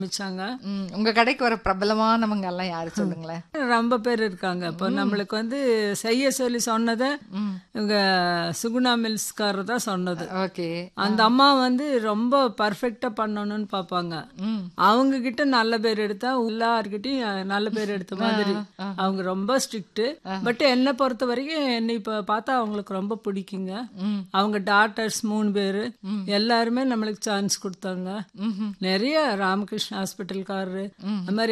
ஆரம்பிச்சாங்க ம், உங்க கடைக்கு வர பிரபலமானவங்க எல்லாம் யாரு சொல்லுங்களேன் ரொம்ப பேர் இருக்காங்க இப்போ நம்மளுக்கு வந்து செய்ய சொல்லி சொன்னதை இவங்க சுகுணா மில்ஸ்காரர் தான் சொன்னது ஓகே அந்த அம்மா வந்து ரொம்ப பர்ஃபெக்டா பண்ணணும்னு பார்ப்பாங்க அவங்க கிட்ட நல்ல பேர் எடுத்தா எல்லார்கிட்டயும் நல்ல பேர் எடுத்த மாதிரி அவங்க ரொம்ப ஸ்ட்ரிக்ட் பட் என்னை பொறுத்த வரைக்கும் என்னை இப்ப பார்த்தா அவங்களுக்கு ரொம்ப பிடிக்குங்க அவங்க டாக்டர்ஸ் மூணு பேரு எல்லாருமே நம்மளுக்கு சான்ஸ் கொடுத்தாங்க நிறைய ராமகிருஷ்ண ஹாஸ்பிட்டல்காரரு அந்த மாதிரி